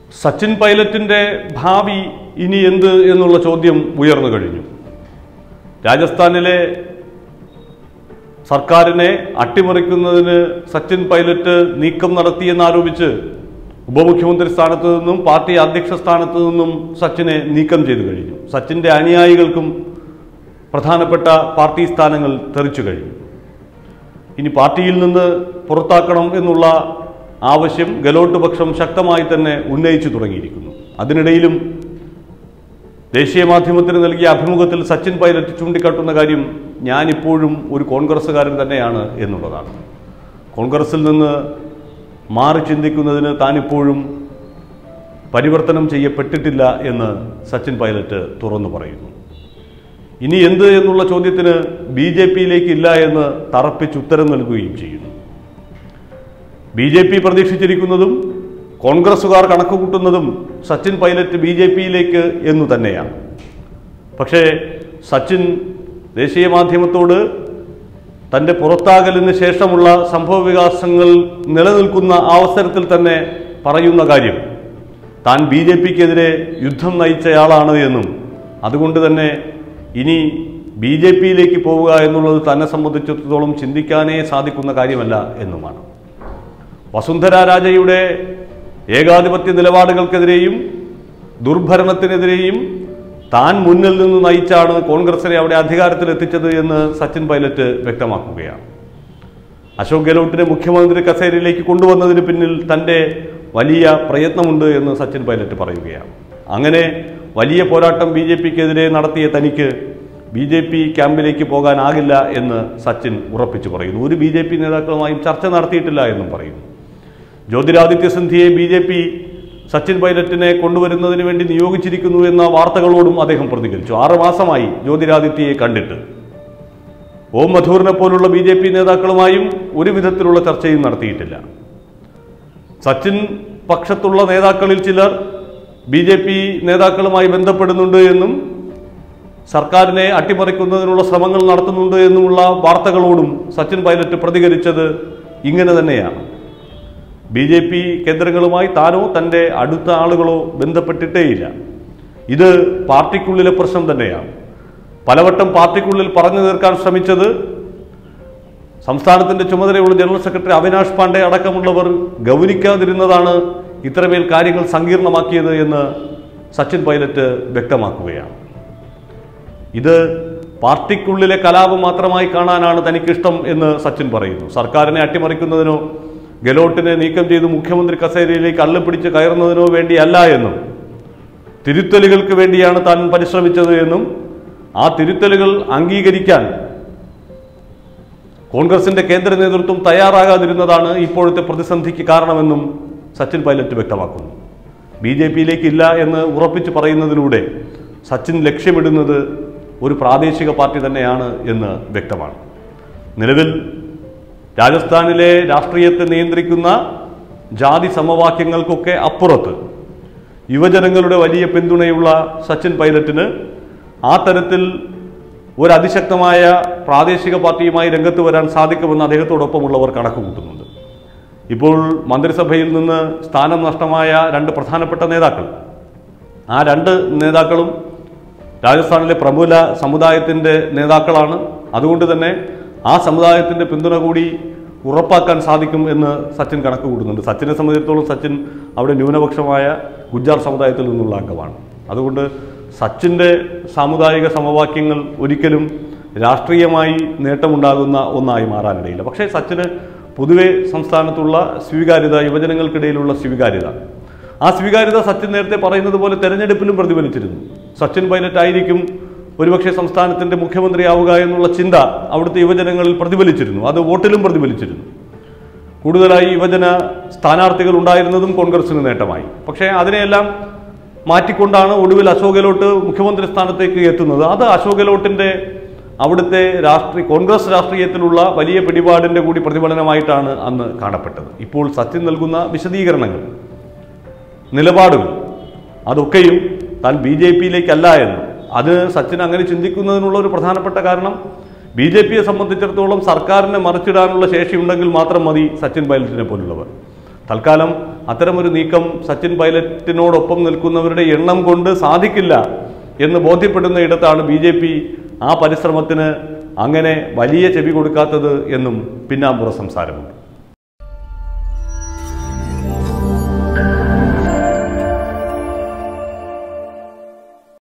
സച്ചിൻ പൈലറ്റിന്റെ ഭാവി ഇനി എന്ത് എന്നുള്ള ചോദ്യം ഉയർന്നു കഴിഞ്ഞു രാജസ്ഥാനിലെ സർക്കാരിനെ അട്ടിമറിക്കുന്നതിന് സച്ചിൻ പൈലറ്റ് നീക്കം നടത്തിയെന്നാരോപിച്ച് ഉപമുഖ്യമന്ത്രി സ്ഥാനത്ത് നിന്നും പാർട്ടി അധ്യക്ഷ സ്ഥാനത്ത് നിന്നും സച്ചിനെ നീക്കം ചെയ്തു കഴിഞ്ഞു സച്ചിന്റെ അനുയായികൾക്കും പ്രധാനപ്പെട്ട പാർട്ടി സ്ഥാനങ്ങൾ തെറിച്ചു കഴിഞ്ഞു ഇനി പാർട്ടിയിൽ നിന്ന് പുറത്താക്കണം എന്നുള്ള ആവശ്യം ഗലോട്ട് പക്ഷം ശക്തമായി തന്നെ ഉന്നയിച്ചു തുടങ്ങിയിരിക്കുന്നു അതിനിടയിലും ദേശീയ മാധ്യമത്തിന് നൽകിയ അഭിമുഖത്തിൽ സച്ചിൻ പൈലറ്റ് ചൂണ്ടിക്കാട്ടുന്ന കാര്യം ഞാനിപ്പോഴും ഒരു കോൺഗ്രസ്സുകാരൻ തന്നെയാണ് എന്നുള്ളതാണ് കോൺഗ്രസിൽ നിന്ന് മാറി ചിന്തിക്കുന്നതിന് താനിപ്പോഴും പരിവർത്തനം ചെയ്യപ്പെട്ടിട്ടില്ല എന്ന് സച്ചിൻ പൈലറ്റ് തുറന്നു പറയുന്നു ഇനി എന്ത് എന്നുള്ള ചോദ്യത്തിന് ബി ജെ പിയിലേക്ക് ഇല്ല എന്ന് തറപ്പിച്ച് ഉത്തരം നൽകുകയും ചെയ്യുന്നു ബി ജെ പി പ്രതീക്ഷിച്ചിരിക്കുന്നതും കോൺഗ്രസുകാർ കണക്കുകൂട്ടുന്നതും സച്ചിൻ പൈലറ്റ് ബി ജെ പിയിലേക്ക് എന്നു തന്നെയാണ് പക്ഷേ സച്ചിൻ ദേശീയ മാധ്യമത്തോട് തൻ്റെ പുറത്താകലിന് ശേഷമുള്ള സംഭവ വികാസങ്ങൾ നിലനിൽക്കുന്ന അവസരത്തിൽ തന്നെ പറയുന്ന കാര്യം താൻ ബി ജെ പിക്കെതിരെ യുദ്ധം നയിച്ചയാളാണ് എന്നും അതുകൊണ്ട് തന്നെ ഇനി ബി ജെ പിയിലേക്ക് പോവുക എന്നുള്ളത് തന്നെ സംബന്ധിച്ചിടത്തോളം ചിന്തിക്കാനേ സാധിക്കുന്ന കാര്യമല്ല എന്നുമാണ് വസുന്ധര രാജയുടെ ഏകാധിപത്യ നിലപാടുകൾക്കെതിരെയും ദുർഭരണത്തിനെതിരെയും താൻ മുന്നിൽ നിന്ന് നയിച്ചാണ് കോൺഗ്രസിനെ അവിടെ അധികാരത്തിൽ എത്തിച്ചത് എന്ന് സച്ചിൻ പൈലറ്റ് വ്യക്തമാക്കുകയാണ് അശോക് ഗെഹ്ലോട്ടിനെ മുഖ്യമന്ത്രി കസേരയിലേക്ക് കൊണ്ടുവന്നതിന് പിന്നിൽ തൻ്റെ വലിയ പ്രയത്നമുണ്ട് എന്ന് സച്ചിൻ പൈലറ്റ് പറയുകയാണ് അങ്ങനെ വലിയ പോരാട്ടം ബി ജെ പിക്കെതിരെ നടത്തിയ തനിക്ക് ബി ജെ പി ക്യാമ്പിലേക്ക് പോകാനാകില്ല എന്ന് സച്ചിൻ ഉറപ്പിച്ചു പറയുന്നു ഒരു ബി ജെ പി നേതാക്കളുമായും ചർച്ച നടത്തിയിട്ടില്ല എന്നും പറയുന്നു ജ്യോതിരാദിത്യ സിന്ധ്യയെ ബി ജെ പി സച്ചിൻ പൈലറ്റിനെ കൊണ്ടുവരുന്നതിന് വേണ്ടി നിയോഗിച്ചിരിക്കുന്നു എന്ന വാർത്തകളോടും അദ്ദേഹം പ്രതികരിച്ചു ആറ് മാസമായി ജ്യോതിരാദിത്യയെ കണ്ടിട്ട് ഓം മധൂറിനെ പോലുള്ള ബി ജെ പി നേതാക്കളുമായും ഒരു വിധത്തിലുള്ള ചർച്ചയും നടത്തിയിട്ടില്ല സച്ചിൻ പക്ഷത്തുള്ള നേതാക്കളിൽ ചിലർ ബി ജെ പി നേതാക്കളുമായി ബന്ധപ്പെടുന്നുണ്ട് എന്നും സർക്കാരിനെ അട്ടിമറിക്കുന്നതിനുള്ള ശ്രമങ്ങൾ നടത്തുന്നുണ്ട് എന്നുമുള്ള വാർത്തകളോടും സച്ചിൻ പൈലറ്റ് പ്രതികരിച്ചത് ഇങ്ങനെ തന്നെയാണ് ബി ജെ പി കേന്ദ്രങ്ങളുമായി താനോ തൻ്റെ അടുത്ത ആളുകളോ ബന്ധപ്പെട്ടിട്ടേയില്ല ഇത് പാർട്ടിക്കുള്ളിലെ പ്രശ്നം തന്നെയാണ് പലവട്ടം പാർട്ടിക്കുള്ളിൽ പറഞ്ഞു തീർക്കാൻ ശ്രമിച്ചത് സംസ്ഥാനത്തിന്റെ ചുമതലയുള്ള ജനറൽ സെക്രട്ടറി അവിനാഷ് പാണ്ഡെ അടക്കമുള്ളവർ ഗൗനിക്കാതിരുന്നതാണ് ഇത്രമേൽ കാര്യങ്ങൾ സങ്കീർണമാക്കിയത് എന്ന് സച്ചിൻ പൈലറ്റ് വ്യക്തമാക്കുകയാണ് ഇത് പാർട്ടിക്കുള്ളിലെ കലാപം മാത്രമായി കാണാനാണ് തനിക്കിഷ്ടം എന്ന് സച്ചിൻ പറയുന്നു സർക്കാരിനെ അട്ടിമറിക്കുന്നതിനോ ഗെലോട്ടിനെ നീക്കം ചെയ്ത് മുഖ്യമന്ത്രി കസേരയിലേക്ക് അള്ളിപ്പിടിച്ച് കയറുന്നതിനോ വേണ്ടിയല്ല എന്നും തിരുത്തലുകൾക്ക് വേണ്ടിയാണ് താൻ പരിശ്രമിച്ചത് എന്നും ആ തിരുത്തലുകൾ അംഗീകരിക്കാൻ കോൺഗ്രസിന്റെ കേന്ദ്ര നേതൃത്വം തയ്യാറാകാതിരുന്നതാണ് ഇപ്പോഴത്തെ പ്രതിസന്ധിക്ക് കാരണമെന്നും സച്ചിൻ പൈലറ്റ് വ്യക്തമാക്കുന്നു ബി ജെ പിയിലേക്ക് ഇല്ല എന്ന് ഉറപ്പിച്ചു പറയുന്നതിലൂടെ സച്ചിൻ ലക്ഷ്യമിടുന്നത് ഒരു പ്രാദേശിക പാർട്ടി തന്നെയാണ് എന്ന് വ്യക്തമാണ് നിലവിൽ രാജസ്ഥാനിലെ രാഷ്ട്രീയത്തെ നിയന്ത്രിക്കുന്ന ജാതി സമവാക്യങ്ങൾക്കൊക്കെ അപ്പുറത്ത് യുവജനങ്ങളുടെ വലിയ പിന്തുണയുള്ള സച്ചിൻ പൈലറ്റിന് ആ തരത്തിൽ ഒരു അതിശക്തമായ പ്രാദേശിക പാർട്ടിയുമായി രംഗത്ത് വരാൻ സാധിക്കുമെന്ന് അദ്ദേഹത്തോടൊപ്പമുള്ളവർ കണക്ക് കൂട്ടുന്നുണ്ട് ഇപ്പോൾ മന്ത്രിസഭയിൽ നിന്ന് സ്ഥാനം നഷ്ടമായ രണ്ട് പ്രധാനപ്പെട്ട നേതാക്കൾ ആ രണ്ട് നേതാക്കളും രാജസ്ഥാനിലെ പ്രമുല സമുദായത്തിൻ്റെ നേതാക്കളാണ് അതുകൊണ്ട് തന്നെ ആ സമുദായത്തിൻ്റെ പിന്തുണ കൂടി ഉറപ്പാക്കാൻ സാധിക്കും എന്ന് സച്ചിൻ കണക്ക് കൂട്ടുന്നുണ്ട് സച്ചിനെ സംബന്ധിച്ചിടത്തോളം സച്ചിൻ അവിടെ ന്യൂനപക്ഷമായ ഗുജ്ജാർ സമുദായത്തിൽ നിന്നുള്ള അംഗമാണ് അതുകൊണ്ട് സച്ചിൻ്റെ സാമുദായിക സമവാക്യങ്ങൾ ഒരിക്കലും രാഷ്ട്രീയമായി നേട്ടമുണ്ടാകുന്ന ഒന്നായി മാറാനിടയില്ല പക്ഷേ സച്ചിന് പൊതുവെ സംസ്ഥാനത്തുള്ള സ്വീകാര്യത യുവജനങ്ങൾക്കിടയിലുള്ള സ്വീകാര്യത ആ സ്വീകാര്യത സച്ചിൻ നേരത്തെ പറയുന്നത് പോലെ തെരഞ്ഞെടുപ്പിലും പ്രതിഫലിച്ചിരുന്നു സച്ചിൻ പൈലറ്റ് ആയിരിക്കും ഒരുപക്ഷെ സംസ്ഥാനത്തിന്റെ മുഖ്യമന്ത്രിയാവുക എന്നുള്ള ചിന്ത അവിടുത്തെ യുവജനങ്ങളിൽ പ്രതിഫലിച്ചിരുന്നു അത് വോട്ടിലും പ്രതിഫലിച്ചിരുന്നു കൂടുതലായി യുവജന സ്ഥാനാർത്ഥികൾ ഉണ്ടായിരുന്നതും കോൺഗ്രസിന് നേട്ടമായി പക്ഷേ അതിനെയെല്ലാം മാറ്റിക്കൊണ്ടാണ് ഒടുവിൽ അശോക് ഗെഹ്ലോട്ട് മുഖ്യമന്ത്രി സ്ഥാനത്തേക്ക് എത്തുന്നത് അത് അശോക് ഗെഹ്ലോട്ടിന്റെ അവിടുത്തെ രാഷ്ട്രീയ കോൺഗ്രസ് രാഷ്ട്രീയത്തിലുള്ള വലിയ പിടിപാടിന്റെ കൂടി പ്രതിഫലനമായിട്ടാണ് അന്ന് കാണപ്പെട്ടത് ഇപ്പോൾ സച്ചിൻ നൽകുന്ന വിശദീകരണങ്ങൾ നിലപാടുകൾ അതൊക്കെയും താൻ ബി ജെ പിയിലേക്കല്ല എന്ന് അത് സച്ചിൻ അങ്ങനെ ചിന്തിക്കുന്നതിനുള്ള ഒരു പ്രധാനപ്പെട്ട കാരണം ബി ജെ പിയെ സംബന്ധിച്ചിടത്തോളം സർക്കാരിനെ മറിച്ചിടാനുള്ള ശേഷിയുണ്ടെങ്കിൽ മാത്രം മതി സച്ചിൻ പൈലറ്റിനെ പോലുള്ളവർ തൽക്കാലം അത്തരമൊരു നീക്കം സച്ചിൻ പൈലറ്റിനോടൊപ്പം നിൽക്കുന്നവരുടെ എണ്ണം കൊണ്ട് സാധിക്കില്ല എന്ന് ബോധ്യപ്പെടുന്ന ഇടത്താണ് ബി ജെ പി ആ പരിശ്രമത്തിന് അങ്ങനെ വലിയ ചെവി കൊടുക്കാത്തത് എന്നും പിന്നാമ്പുറ സംസാരമുണ്ട്